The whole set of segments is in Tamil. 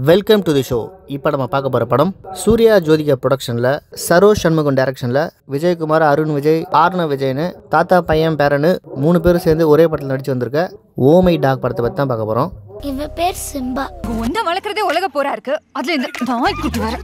வெல்கம் டு தி ஷோ இப்போ நம்ம பார்க்க போகிற படம் சூர்யா ஜோதிகா ப்ரொடக்ஷனில் சரோஜ் சண்முகம் டைரக்ஷனில் விஜயகுமார் அருண் விஜய் ஆர்ன விஜய்னு தாத்தா பையன் பேரனு மூணு பேரும் சேர்ந்து ஒரே படத்தில் நடிச்சு வந்திருக்க ஓமை டாக் படத்தை பற்றி தான் பார்க்க போகிறோம் இவ பேர் சிம்பா ஒன்ன வளர்க்கறதே உலக போரா இருக்கு அதுல இந்த நாய் குட்டி வர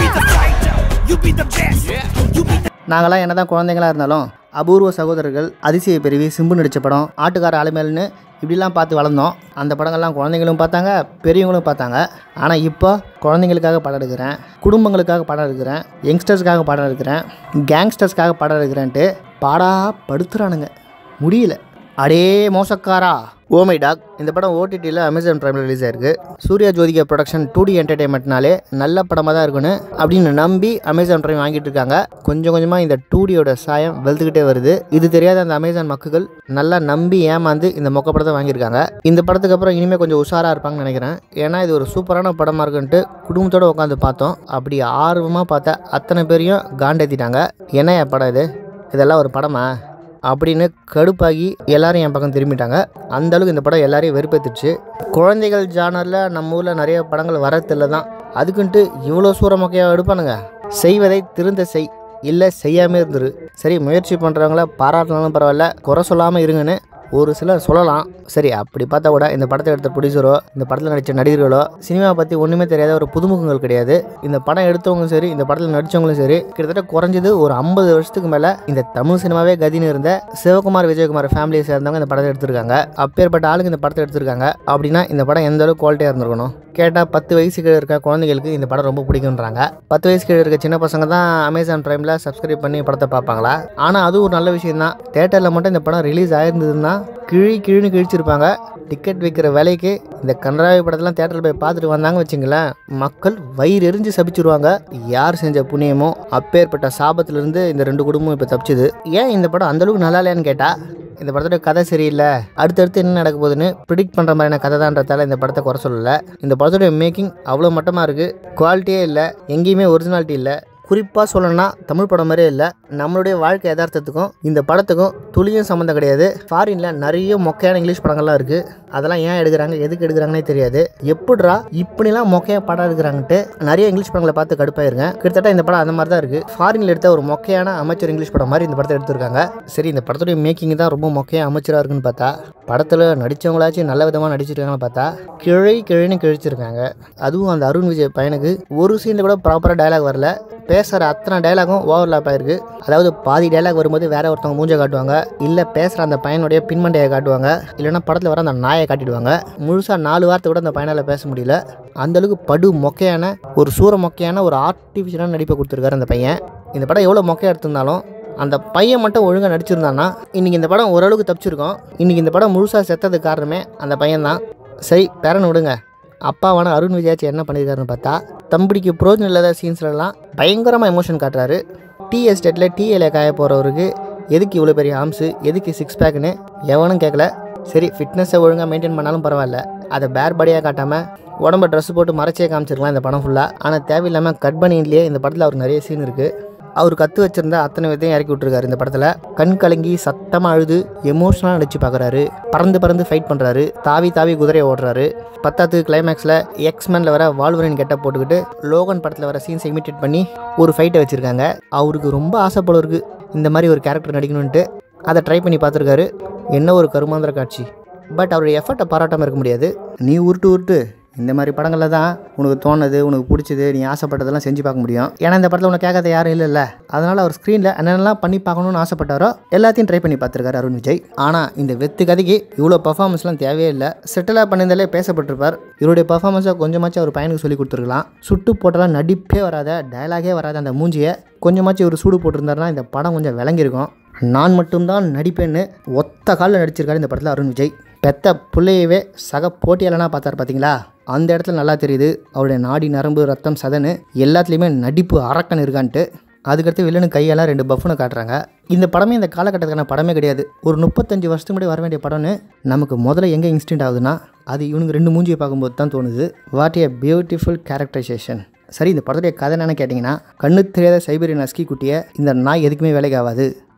நாங்களாம் என்னதான் குழந்தைங்களா இருந்தாலும் அபூர்வ சகோதரர்கள் அதிசய பிரிவி சிம்பு நடித்த படம் ஆட்டுக்கார அலைமேல்னு இப்படிலாம் பார்த்து வளர்ந்தோம் அந்த படங்கள்லாம் குழந்தைங்களும் பார்த்தாங்க பெரியவங்களும் பார்த்தாங்க ஆனால் இப்போ குழந்தைங்களுக்காக படம் எடுக்கிறேன் குடும்பங்களுக்காக படம் எடுக்கிறேன் யங்ஸ்டர்ஸ்க்காக படம் எடுக்கிறேன் கேங்ஸ்டர்ஸ்க்காக படம் எடுக்கிறேன்ட்டு பாடா படுத்துறானுங்க முடியல அடே மோசக்காரா ஓமை டாக் இந்த படம் ஓடிடியில் அமேசான் பிரைமில் ரிலீஸ் ஆயிருக்கு Suriya Jyothika production two D என்டர்டைன்மெண்ட்னாலே நல்ல படமாக தான் இருக்குன்னு அப்படின்னு நம்பி அமேசான் பிரைம் வாங்கிட்டு இருக்காங்க கொஞ்சம் கொஞ்சமாக இந்த டூ டியோட சாயம் வெளுத்துக்கிட்டே வருது இது தெரியாத அந்த அமேசான் மக்கள் நல்லா நம்பி ஏமாந்து இந்த மொக்க படத்தை வாங்கியிருக்காங்க இந்த படத்துக்கு அப்புறம் இனிமேல் கொஞ்சம் உஷாராக இருப்பாங்கன்னு நினைக்கிறேன் ஏன்னா இது ஒரு சூப்பரான படமாக இருக்குன்ட்டு குடும்பத்தோடு உட்காந்து பார்த்தோம் அப்படி ஆர்வமாக பார்த்த அத்தனை பேரையும் காண்டேத்திட்டாங்க என்ன படம் இது இதெல்லாம் ஒரு படமா அப்படின்னு கடுப்பாகி எல்லாரும் என் பக்கம் திரும்பிட்டாங்க அந்த அளவுக்கு இந்த படம் எல்லாரையும் வெறுப்பேத்துச்சு குழந்தைகள் ஜானரில் நம்ம ஊரில் நிறைய படங்கள் வரதில்ல தான் அதுக்குன்ட்டு இவ்வளோ சூரமொக்கையாக எடுப்பானுங்க செய்வதை திருந்த செய் இல்லை செய்யாமல் இருந்துரு சரி முயற்சி பண்ணுறவங்கள பாராட்டினாலும் பரவாயில்ல குறை சொல்லாமல் இருங்கன்னு ஒரு சிலர் சொல்லலாம் சரி அப்படி பார்த்தா கூட இந்த படத்தை எடுத்த ப்ரொடியூசரோ இந்த படத்தில் நடித்த நடிகர்களோ சினிமா பற்றி ஒன்றுமே தெரியாத ஒரு புதுமுகங்கள் கிடையாது இந்த படம் எடுத்தவங்களும் சரி இந்த படத்தில் நடித்தவங்களும் சரி கிட்டத்தட்ட குறைஞ்சது ஒரு ஐம்பது வருஷத்துக்கு மேலே இந்த தமிழ் சினிமாவே கதின்னு இருந்த சிவகுமார் விஜயகுமார் ஃபேமிலியை சேர்ந்தவங்க இந்த படத்தை எடுத்திருக்காங்க அப்பேற்பட்ட ஆளுங்க இந்த படத்தை எடுத்திருக்காங்க அப்படின்னா இந்த படம் எந்த அளவுக்கு குவாலிட்டியாக இருந்திருக்கணும் கேட்டால் பத்து வயசு கீழே இருக்க குழந்தைங்களுக்கு இந்த படம் ரொம்ப பிடிக்குன்றாங்க பத்து வயசு கீழே இருக்க சின்ன பசங்க தான் அமேசான் ப்ரைமில் சப்ஸ்கிரைப் பண்ணி படத்தை பார்ப்பாங்களா ஆனால் அது ஒரு நல்ல விஷயம் தான் தேட்டரில் மட்டும் இந்த படம் ரிலீஸ் ஆயிருந்ததுன்னா கிழி கிழின்னு கிழிச்சிருப்பாங்க டிக்கெட் விற்கிற விலைக்கு இந்த கன்றாவி படத்தெல்லாம் தேட்டரில் போய் பார்த்துட்டு வந்தாங்க வச்சுங்களேன் மக்கள் வயிறு எரிஞ்சு சபிச்சிருவாங்க யார் செஞ்ச புண்ணியமோ அப்பேற்பட்ட சாபத்திலிருந்து இந்த ரெண்டு குடும்பமும் இப்போ தப்பிச்சுது ஏன் இந்த படம் அந்தளவுக்கு நல்லா இல்லையான்னு கேட்டால் இந்த படத்தோட கதை சரியில்லை அடுத்தடுத்து என்ன நடக்க போகுதுன்னு ப்ரிடிக்ட் பண்ணுற மாதிரியான கதை தான்றதால இந்த படத்தை குறை சொல்லலை இந்த படத்தோட மேக்கிங் அவ்வளோ மட்டமாக இருக்குது குவாலிட்டியே இல்லை எங்கேயுமே ஒரிஜினாலிட்டி இல்லை குறிப்பாக சொல்லணும்னா தமிழ் படம் மாதிரியே இல்லை நம்மளுடைய வாழ்க்கை யதார்த்தத்துக்கும் இந்த படத்துக்கும் துளியும் சம்மந்தம் கிடையாது ஃபாரினில் நிறைய மொக்கையான இங்கிலீஷ் படங்கள்லாம் இருக்குது அதெல்லாம் ஏன் எடுக்கிறாங்க எதுக்கு எடுக்கிறாங்கன்னே தெரியாது எப்படிரா இப்படிலாம் மொக்கையாக படம் எடுக்கிறாங்கன்ட்டு நிறைய இங்கிலீஷ் படங்களை பார்த்து கடுப்பாயிருங்க கிட்டத்தட்ட இந்த படம் அந்த மாதிரி தான் இருக்குது ஃபாரினில் எடுத்த ஒரு மொக்கையான அமைச்சர் இங்கிலீஷ் படம் மாதிரி இந்த படத்தை எடுத்திருக்காங்க சரி இந்த படத்துடைய மேக்கிங் தான் ரொம்ப மொக்கையாக அமைச்சராக இருக்குன்னு பார்த்தா படத்தில் நடித்தவங்களாச்சும் நல்ல விதமாக நடிச்சிருக்காங்கன்னு பார்த்தா கிழை கிழைன்னு கிழிச்சிருக்காங்க அதுவும் அந்த அருண் விஜய் பையனுக்கு ஒரு சீனில் கூட ப்ராப்பராக டயலாக் வரல பேசுகிற அத்தனை டைலாகும் ஓவர்லாப் ஆயிருக்கு அதாவது பாதி டைலாக் வரும்போது வேற ஒருத்தவங்க மூஞ்சை காட்டுவாங்க இல்லை பேசுகிற அந்த பையனுடைய பின்மண்டையை காட்டுவாங்க இல்லைன்னா படத்தில் வர அந்த நாயை காட்டிடுவாங்க முழுசாக நாலு வார்த்தை கூட அந்த பையனால் பேச முடியல அந்த அளவுக்கு படு மொக்கையான ஒரு சூற மொக்கையான ஒரு ஆர்டிஃபிஷியலான நடிப்பை கொடுத்துருக்காரு அந்த பையன் இந்த படம் எவ்வளோ மொக்கையாக எடுத்திருந்தாலும் அந்த பையன் மட்டும் ஒழுங்காக நடிச்சிருந்தான்னா இன்றைக்கி இந்த படம் ஓரளவுக்கு தப்பிச்சிருக்கோம் இன்றைக்கி இந்த படம் முழுசாக செத்ததுக்கு காரணமே அந்த பையன் தான் சரி பேரன் விடுங்க அப்பாவான அருண் விஜயாச்சி என்ன பண்ணியிருக்காருன்னு பார்த்தா தம்பிக்கு புரோஜனம் இல்லாத சீன்ஸ்லலாம் பயங்கரமாக எமோஷன் காட்டுறாரு டீ எஸ்டேட்டில் டீ இலைய காய போகிறவருக்கு எதுக்கு இவ்வளோ பெரிய ஆம்ஸு எதுக்கு சிக்ஸ் பேக்குன்னு எவனும் கேட்கல சரி ஃபிட்னஸை ஒழுங்காக மெயின்டைன் பண்ணாலும் பரவாயில்ல அதை பேர் பாடியாக காட்டாமல் உடம்ப ட்ரெஸ் போட்டு மறைச்சே காமிச்சிருக்கலாம் இந்த படம் ஃபுல்லாக ஆனால் தேவையில்லாமல் கட் பண்ணிலேயே இந்த படத்தில் அவருக்கு நிறைய சீன் இருக்குது அவர் கற்று வச்சிருந்த அத்தனை விதையும் இறக்கி விட்டுருக்காரு இந்த படத்தில் கண் கலங்கி சத்தமாக அழுது எமோஷனலாக நடிச்சு பார்க்குறாரு பறந்து பறந்து ஃபைட் பண்ணுறாரு தாவி தாவி குதிரையை ஓடுறாரு பத்தாவது கிளைமேக்ஸில் எக்ஸ்மேனில் வர வால்வரின் கெட்ட போட்டுக்கிட்டு லோகன் படத்தில் வர சீன்ஸை இமிட்டேட் பண்ணி ஒரு ஃபைட்டை வச்சுருக்காங்க அவருக்கு ரொம்ப ஆசைப்பட இருக்குது இந்த மாதிரி ஒரு கேரக்டர் நடிக்கணுன்ட்டு அதை ட்ரை பண்ணி பார்த்துருக்காரு என்ன ஒரு கருமாந்திர காட்சி பட் அவருடைய எஃபர்ட்டை பாராட்டாமல் இருக்க முடியாது நீ உருட்டு உருட்டு இந்த மாதிரி படங்களில் தான் உனக்கு தோணுது உனக்கு பிடிச்சது நீ ஆசைப்பட்டதெல்லாம் செஞ்சு பார்க்க முடியும் ஏன்னா இந்த படத்தில் உனக்கு கேட்காத யாரும் இல்லைல்ல அதனால் அவர் ஸ்க்ரீனில் என்னென்னலாம் பண்ணி பார்க்கணும்னு ஆசைப்பட்டாரோ எல்லாத்தையும் ட்ரை பண்ணி பார்த்துருக்காரு அருண் விஜய் ஆனால் இந்த வெத்து கதைக்கு இவ்வளோ பர்ஃபார்மன்ஸ்லாம் தேவையே இல்லை செட்டிலாக பண்ணியிருந்தாலே பேசப்பட்டிருப்பார் இவருடைய பர்ஃபார்மன்ஸை கொஞ்சமாச்சும் அவர் பையனுக்கு சொல்லி கொடுத்துருக்கலாம் சுட்டு போட்டெல்லாம் நடிப்பே வராத டயலாகே வராத அந்த மூஞ்சியை கொஞ்சமாச்சும் ஒரு சூடு போட்டிருந்தாருன்னா இந்த படம் கொஞ்சம் விளங்கியிருக்கும் நான் மட்டும்தான் நடிப்பேன்னு ஒத்த காலில் நடிச்சிருக்காரு இந்த படத்தில் அருண் விஜய் பெத்த பிள்ளையவே சக போட்டியாளனா பார்த்தார் பார்த்தீங்களா அந்த இடத்துல நல்லா தெரியுது அவருடைய நாடி நரம்பு ரத்தம் சதனு எல்லாத்துலேயுமே நடிப்பு அரக்கன் இருக்கான்ட்டு அதுக்கடுத்து வில்லனு கையெல்லாம் ரெண்டு பஃப்னு காட்டுறாங்க இந்த படமே இந்த காலகட்டத்துக்கான படமே கிடையாது ஒரு முப்பத்தஞ்சு வருஷத்துக்கு முன்னாடி வர வேண்டிய படம்னு நமக்கு முதல்ல எங்கே இன்ஸ்டன்ட் ஆகுதுன்னா அது இவனுக்கு ரெண்டு மூஞ்சியை பார்க்கும்போது தான் தோணுது வாட் ஏ பியூட்டிஃபுல் கேரக்டரைசேஷன் சரி இந்த படத்துடைய கதை என்னன்னு கேட்டிங்கன்னா கண்ணு தெரியாத சைபீரியன் அஸ்கி குட்டியை இந்த நாய் எதுக்குமே வேலைக்கு ஆகாது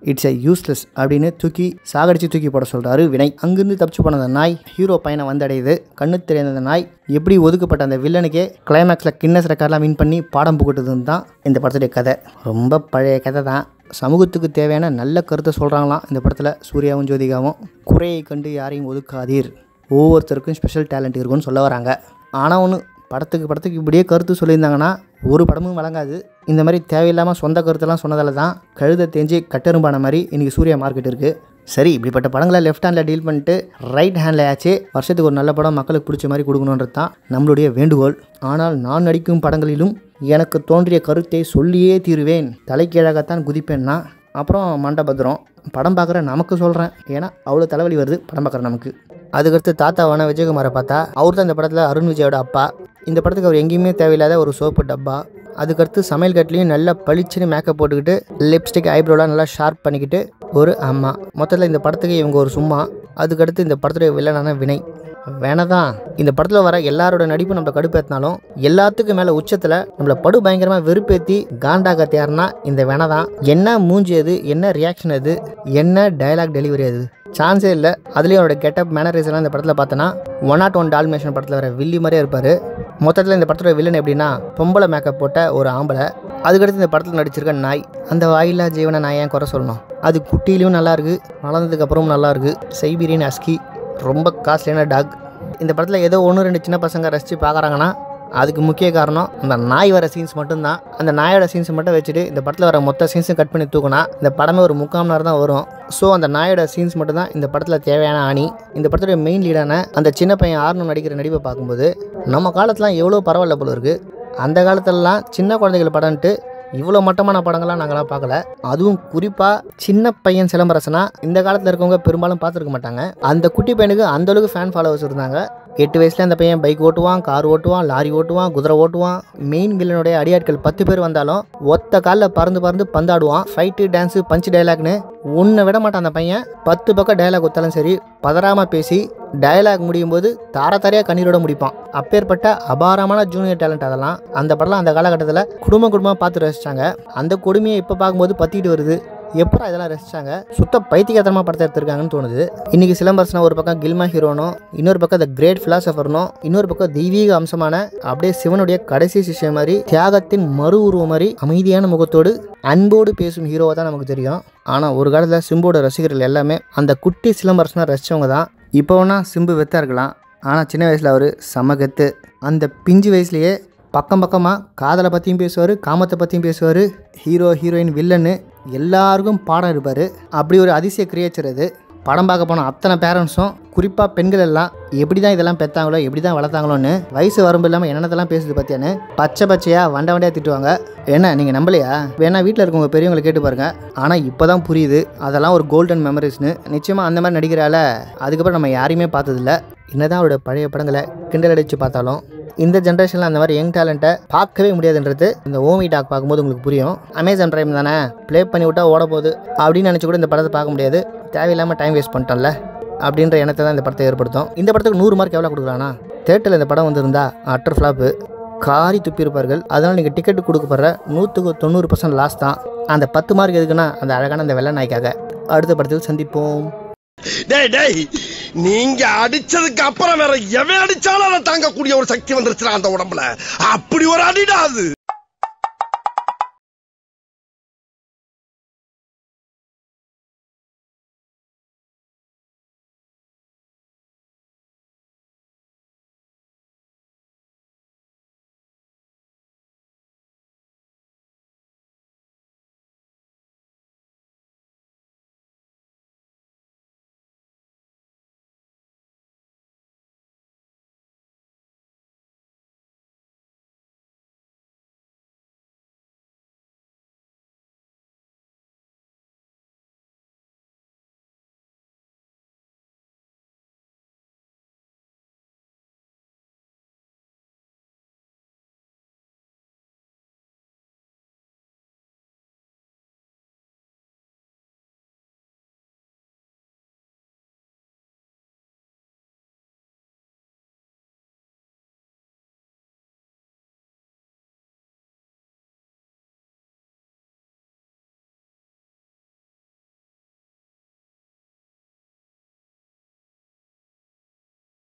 இட்ஸ் எ யூஸ்லெஸ் அப்படின்னு தூக்கி சாகடிச்சு தூக்கி போட சொல்கிறாரு வினை அங்கிருந்து தப்பிச்சு போன அந்த நாய் ஹீரோ பையனை வந்தடையுது கண்ணு தெரியாத அந்த நாய் எப்படி ஒதுக்கப்பட்ட அந்த வில்லனுக்கே கிளைமேக்ஸில் கின்னஸ் ரெக்கார்ட்லாம் வின் பண்ணி பாடம் புகட்டுதுன்னு தான் இந்த படத்துடைய கதை ரொம்ப பழைய கதை தான் சமூகத்துக்கு தேவையான நல்ல கருத்தை சொல்கிறாங்களாம் இந்த படத்தில் சூர்யாவும் ஜோதிகாவும் குறையை கண்டு யாரையும் ஒதுக்காதீர் ஒவ்வொருத்தருக்கும் ஸ்பெஷல் டேலண்ட் இருக்குன்னு சொல்ல வராங்க ஆனால் ஒன்று படத்துக்கு படத்துக்கு இப்படியே கருத்து சொல்லியிருந்தாங்கன்னா ஒரு படமும் வழங்காது இந்த மாதிரி தேவையில்லாமல் சொந்த கருத்தெல்லாம் சொன்னதால தான் கழுதை தேஞ்சு கட்டெரும்பான மாதிரி இன்றைக்கி சூர்யா மார்க்கெட் இருக்குது சரி இப்படிப்பட்ட படங்களை லெஃப்ட் ஹேண்டில் டீல் பண்ணிட்டு ரைட் ஹேண்டில் ஆச்சு வருஷத்துக்கு ஒரு நல்ல படம் மக்களுக்கு பிடிச்ச மாதிரி கொடுக்கணுன்றது தான் நம்மளுடைய வேண்டுகோள் ஆனால் நான் நடிக்கும் படங்களிலும் எனக்கு தோன்றிய கருத்தை சொல்லியே தீருவேன் தலைக்கீழாகத்தான் குதிப்பேன்னா அப்புறம் மண்டபத்திரம் படம் பார்க்குற நமக்கு சொல்கிறேன் ஏன்னா அவ்வளோ தலைவலி வருது படம் பார்க்குற நமக்கு அதுக்கடுத்து தாத்தாவான விஜயகுமாரை பார்த்தா அவர் தான் இந்த படத்தில் அருண் விஜயோட அப்பா இந்த படத்துக்கு அவர் எங்கேயுமே தேவையில்லாத ஒரு சோப்பு டப்பா அதுக்கடுத்து சமையல் கட்லேயும் நல்லா பளிச்சுன்னு மேக்கப் போட்டுக்கிட்டு லிப்ஸ்டிக் ஐப்ரோலாம் நல்லா ஷார்ப் பண்ணிக்கிட்டு ஒரு அம்மா மொத்தத்தில் இந்த படத்துக்கு இவங்க ஒரு சும்மா அதுக்கடுத்து இந்த படத்துடைய வில்லனான வினை வேணதான் இந்த படத்தில் வர எல்லாரோட நடிப்பு நம்மளை கடுப்பேற்றினாலும் எல்லாத்துக்கும் மேலே உச்சத்தில் நம்மளை படு பயங்கரமாக வெறுப்பேற்றி காண்டாக தேர்னா இந்த வேணை தான் என்ன மூஞ்சி அது என்ன ரியாக்ஷன் அது என்ன டயலாக் டெலிவரி அது சான்ஸே இல்லை அதுலேயும் அவரோட கெட்டப் மேனரைஸ் எல்லாம் இந்த படத்தில் பார்த்தோன்னா ஒன் நாட் ஒன் டால்மேஷன் படத்தில் வர வில்லி மாதிரியே இருப்பார் மொத்தத்தில் இந்த படத்தோட வில்லன் எப்படின்னா பொம்பளை மேக்கப் போட்ட ஒரு ஆம்பளை அதுக்கடுத்து இந்த படத்தில் நடிச்சிருக்க நாய் அந்த வாயில்லா ஜீவனை நான் ஏன் குறை சொல்லணும் அது குட்டியிலையும் நல்லா இருக்கு வளர்ந்ததுக்கு அப்புறமும் நல்லா இருக்கு சைபீரியன் அஸ்கி ரொம்ப காஸ்ட்லியான டாக் இந்த படத்தில் ஏதோ ஒன்று ரெண்டு சின்ன பசங்க ரசித்து பார்க்குறாங்கன்னா அதுக்கு முக்கிய காரணம் அந்த நாய் வர சீன்ஸ் மட்டும்தான் அந்த நாயோட சீன்ஸ் மட்டும் வச்சுட்டு இந்த படத்தில் வர மொத்த சீன்ஸும் கட் பண்ணி தூக்குனா இந்த படமே ஒரு முக்கால் மணி நேரம் தான் வரும் ஸோ அந்த நாயோட சீன்ஸ் மட்டும்தான் இந்த படத்தில் தேவையான ஆணி இந்த படத்துடைய மெயின் லீடான அந்த சின்ன பையன் ஆர்னு நடிக்கிற நடிப்பை பார்க்கும்போது நம்ம காலத்துலாம் எவ்வளோ பரவாயில்ல போல இருக்குது அந்த காலத்துலலாம் சின்ன குழந்தைகள் படம்ன்ட்டு இவ்வளோ மட்டமான படங்கள்லாம் நாங்களாம் பார்க்கல அதுவும் குறிப்பாக சின்ன பையன் சிலம்பரசனா இந்த காலத்தில் இருக்கவங்க பெரும்பாலும் பார்த்துருக்க மாட்டாங்க அந்த குட்டி பையனுக்கு அந்த அளவுக்கு ஃபேன் ஃபாலோவர்ஸ் இருந்தாங்க எட்டு வயசில் அந்த பையன் பைக் ஓட்டுவான் கார் ஓட்டுவான் லாரி ஓட்டுவான் குதிரை ஓட்டுவான் மெயின் வில்லனுடைய அடியாட்கள் பத்து பேர் வந்தாலும் ஒத்த காலில் பறந்து பறந்து பந்தாடுவான் ஃபைட்டு டான்ஸு பஞ்சு டைலாக்னு ஒன்றை விட மாட்டான் அந்த பையன் பத்து பக்கம் டைலாக் ஒத்தாலும் சரி பதறாமல் பேசி டயலாக் முடியும் போது தார தாரையாக கண்ணீரோட முடிப்பான் அப்பேற்பட்ட அபாரமான ஜூனியர் டேலண்ட் அதெல்லாம் அந்த படம்லாம் அந்த காலகட்டத்தில் குடும்ப குடும்பமாக பார்த்து ரசிச்சாங்க அந்த கொடுமையை இப்போ பார்க்கும்போது பத்திட்டு வருது எப்போ இதெல்லாம் ரசிச்சாங்க சுத்த பைத்தியகாரமாக படத்தை எடுத்திருக்காங்கன்னு தோணுது இன்னைக்கு சிலம்பரசனா ஒரு பக்கம் கில்மா ஹீரோனும் இன்னொரு பக்கம் த கிரேட் ஃபிலாசபர்னும் இன்னொரு பக்கம் தெய்வீக அம்சமான அப்படியே சிவனுடைய கடைசி சிஷ்யம் மாதிரி தியாகத்தின் மறு உருவம் மாதிரி அமைதியான முகத்தோடு அன்போடு பேசும் ஹீரோவை தான் நமக்கு தெரியும் ஆனால் ஒரு காலத்தில் சிம்போட ரசிகர்கள் எல்லாமே அந்த குட்டி சிலம்பரசனை ரசித்தவங்க தான் இப்போ வேணா சிம்பு வெத்தா இருக்கலாம் ஆனால் சின்ன வயசில் அவர் செம கெத்து அந்த பிஞ்சு வயசுலேயே பக்கம் பக்கமாக காதலை பற்றியும் பேசுவார் காமத்தை பற்றியும் பேசுவார் ஹீரோ ஹீரோயின் வில்லன்னு எல்லாருக்கும் பாடம் இருப்பார் அப்படி ஒரு அதிசய கிரியேச்சர் அது படம் பார்க்க போன அத்தனை பேரண்ட்ஸும் குறிப்பாக பெண்கள் எல்லாம் எப்படி தான் இதெல்லாம் பெற்றாங்களோ எப்படி தான் வளர்த்தாங்களோன்னு வயசு வரம்பு இல்லாமல் என்னென்னதெல்லாம் பேசுது பற்றியான்னு பச்சை பச்சையாக வண்ட வண்டையாக திட்டுவாங்க என்ன நீங்கள் நம்பலையா வேணா வீட்டில் இருக்கவங்க பெரியவங்களை கேட்டு பாருங்க ஆனால் இப்போ தான் புரியுது அதெல்லாம் ஒரு கோல்டன் மெமரிஸ்னு நிச்சயமாக அந்த மாதிரி நடிக்கிறால அதுக்கப்புறம் நம்ம யாரையுமே பார்த்ததில்ல என்னதான் அவரோட பழைய படங்களை கிண்டல் அடித்து பார்த்தாலும் இந்த ஜென்ரேஷனில் அந்த மாதிரி யங் டேலண்ட்டை பார்க்கவே முடியாதுன்றது இந்த ஓமி டாக் பார்க்கும்போது உங்களுக்கு புரியும் அமேசான் பிரைம் தானே ப்ளே பண்ணி விட்டா ஓட போகுது அப்படின்னு நினச்சி கூட இந்த படத்தை பார்க்க முடியாது தேவையில்லாமல் டைம் வேஸ்ட் பண்ணிட்டோம்ல அப்படின்ற எண்ணத்தை தான் இந்த படத்தை ஏற்படுத்தும் இந்த படத்துக்கு நூறு மார்க் எவ்வளோ கொடுக்குறானா தேட்டரில் இந்த படம் வந்திருந்தா அட்டர் ஃப்ளாப்பு காரி துப்பியிருப்பார்கள் அதனால் நீங்கள் டிக்கெட் கொடுக்கப்படுற நூற்றுக்கு தொண்ணூறு பர்சன்ட் லாஸ் தான் அந்த பத்து மார்க் எதுக்குன்னா அந்த அழகான அந்த வெள்ளை நாய்க்காக அடுத்த படத்தில் சந்திப்போம் டேய் டேய் நீங்க அடிச்சதுக்கு அப்புறம் வேற எவன் அடிச்சாலும் அதை தாங்கக்கூடிய ஒரு சக்தி வந்துருச்சுடா அந்த உடம்புல அப்படி ஒரு அடிடா அது